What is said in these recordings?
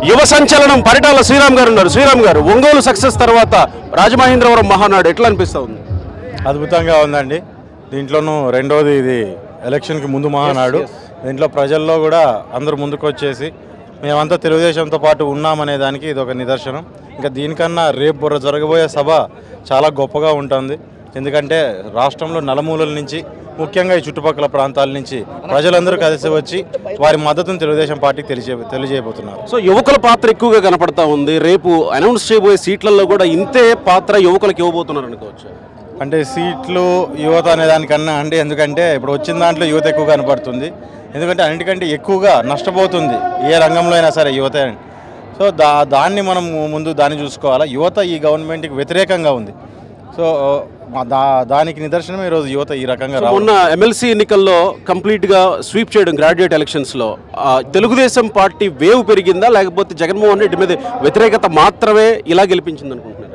యువ సంచలనం పరిటాల శ్రీరామ్ గారు ఉన్నారు శ్రీరామ్ గారు ఒంగోలు సక్సెస్ తర్వాత రాజమహేంద్రవరం మహానాడు ఎట్లా అనిపిస్తా ఉంది అద్భుతంగా ఉందండి దీంట్లోనూ రెండోది ఇది ఎలక్షన్కి ముందు మహానాడు దీంట్లో ప్రజల్లో కూడా అందరూ ముందుకు వచ్చేసి మేమంతా తెలుగుదేశంతో పాటు ఉన్నామనే దానికి ఇది ఒక నిదర్శనం ఇంకా దీనికన్నా రేపు ర- జరగబోయే సభ చాలా గొప్పగా ఉంటుంది ఎందుకంటే రాష్ట్రంలో నలుమూలల నుంచి ముఖ్యంగా ఈ చుట్టుపక్కల ప్రాంతాల నుంచి ప్రజలందరూ కలిసి వచ్చి వారి మద్దతును తెలుగుదేశం పార్టీకి తెలియజే తెలియజేయబోతున్నారు సో యువకుల పాత్ర ఎక్కువగా కనపడతా ఉంది రేపు అనౌన్స్ చేయబోయే సీట్లలో కూడా ఇంతే పాత్ర యువకులకు ఇవ్వబోతున్నారు అనుకోవచ్చు అంటే సీట్లు యువత అనే దానికన్నా అంటే ఎందుకంటే ఇప్పుడు వచ్చిన దాంట్లో యువత ఎక్కువ కనపడుతుంది ఎందుకంటే అన్నిటికంటే ఎక్కువగా నష్టపోతుంది ఏ రంగంలో అయినా సరే యువత సో దా దాన్ని మనం ముందు దాన్ని చూసుకోవాలా యువత ఈ గవర్నమెంట్కి వ్యతిరేకంగా ఉంది సో మా దా దానికి నిదర్శనం ఈరోజు యువత ఈ రకంగా రావడం మొన్న ఎమ్మెల్సీ ఎన్నికల్లో కంప్లీట్ గా స్వీప్ చేయడం గ్రాడ్యుయేట్ ఎలక్షన్స్ లో ఆ, తెలుగుదేశం పార్టీ వేవ్ పెరిగిందా లేకపోతే జగన్మోహన్ రెడ్డి మీద వ్యతిరేకత మాత్రమే ఇలా గెలిపించింది అనుకుంటున్నారా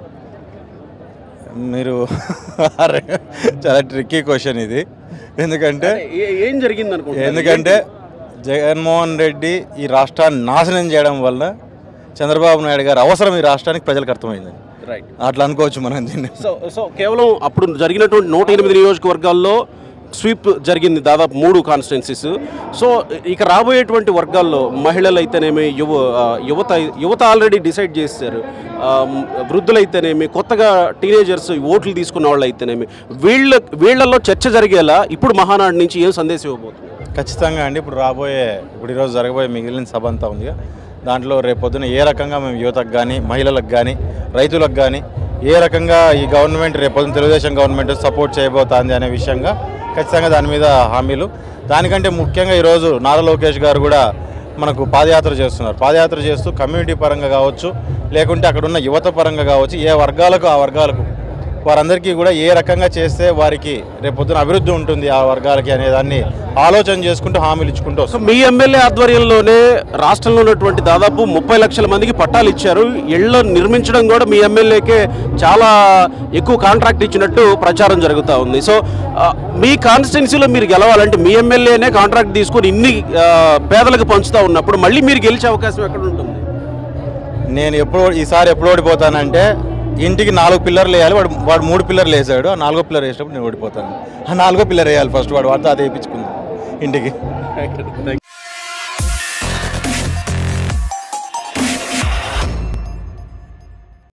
మీరు అరే, చాలా ట్రిక్కీ క్వశ్చన్ ఇది ఎందుకంటే ఏ- ఏం జరిగింది అనుకుంటున్నారు ఎందుకంటే జగన్మోహన్ రెడ్డి ఈ రాష్ట్రాన్ని నాశనం చేయడం వల్ల చంద్రబాబు నాయుడు గారు అవసరం ఈ రాష్ట్రానికి ప్రజలకు అర్థమైంది రైట్ అట్లా అనుకోవచ్చు మనం దీన్ని సో సో కేవలం అప్పుడు జరిగినటువంటి నూట ఎనిమిది నియోజకవర్గాల్లో స్వీప్ జరిగింది దాదాపు మూడు కాన్స్టిట్యున్సీస్ సో ఇక రాబోయేటువంటి వర్గాల్లో మహిళలు అయితేనేమి యువ ఆ, యువత యువత ఆల్రెడీ డిసైడ్ చేశారు ఆ, మ్, వృద్ధులైతేనేమి కొత్తగా టీనేజర్స్ ఓట్లు తీసుకున్న వాళ్ళు అయితేనేమి వీళ్ళ వీళ్ళల్లో చర్చ జరిగేలా ఇప్పుడు మహానాడు నుంచి ఏం సందేశం ఇవ్వబోతుంది ఖచ్చితంగా అండి ఇప్పుడు రాబోయే ఇప్పుడు ఈరోజు జరగబోయే మిగిలిన సభ అంతా ఉందిగా దాంట్లో రేపొద్దున ఏ రకంగా మేము యువతకు కానీ మహిళలకు కానీ రైతులకు కానీ ఏ రకంగా ఈ గవర్నమెంట్ రేపొద్దున తెలుగుదేశం గవర్నమెంట్ సపోర్ట్ చేయబోతోంది అనే విషయంగా ఖచ్చితంగా దాని మీద హామీలు దానికంటే ముఖ్యంగా ఈరోజు నారా లోకేష్ గారు కూడా మనకు పాదయాత్ర చేస్తున్నారు పాదయాత్ర చేస్తూ కమ్యూనిటీ పరంగా కావచ్చు లేకుంటే అక్కడ ఉన్న యువత పరంగా కావచ్చు ఏ వర్గాలకు ఆ వర్గాలకు వారందరికీ కూడా ఏ రకంగా చేస్తే వారికి రేపొద్దున అభివృద్ధి ఉంటుంది ఆ వర్గాలకి అనే దాన్ని ఆలోచన చేసుకుంటూ హామీలు ఇచ్చుకుంటూ సో వస్తాం మీ ఎమ్మెల్యే ఆధ్వర్యంలోనే రాష్ట్రంలో ఉన్నటువంటి దాదాపు ముప్పై లక్షల మందికి పట్టాలు ఇచ్చారు ఇళ్ళు నిర్మించడం కూడా మీ ఎమ్మెల్యేకే చాలా ఎక్కువ కాంట్రాక్ట్ ఇచ్చినట్టు ప్రచారం జరుగుతూ ఉంది సో ఆ, మీ కాన్స్టిట్యున్సీలో మీరు గెలవాలంటే మీ ఎమ్మెల్యేనే కాంట్రాక్ట్ తీసుకొని ఇన్ని ఆ, పేదలకు పంచుతూ ఉన్నప్పుడు మళ్ళీ మీరు గెలిచే అవకాశం ఎక్కడ ఉంటుంది నేను ఎప్పుడు ఈసారి ఎప్పుడు ఓడిపోతానంటే ఇంటికి నాలుగు పిల్లర్లు వేయాలి వాడు వాడు మూడు పిల్లర్లు వేసాడు ఆ నాలుగో పిల్లర్ వేసినప్పుడు నేను ఓడిపోతాను ఆ నాలుగో పిల్లర్ వేయాలి ఫస్ట్ వాడు వాడితో అదే వేయించుకుందాం ఇంటికి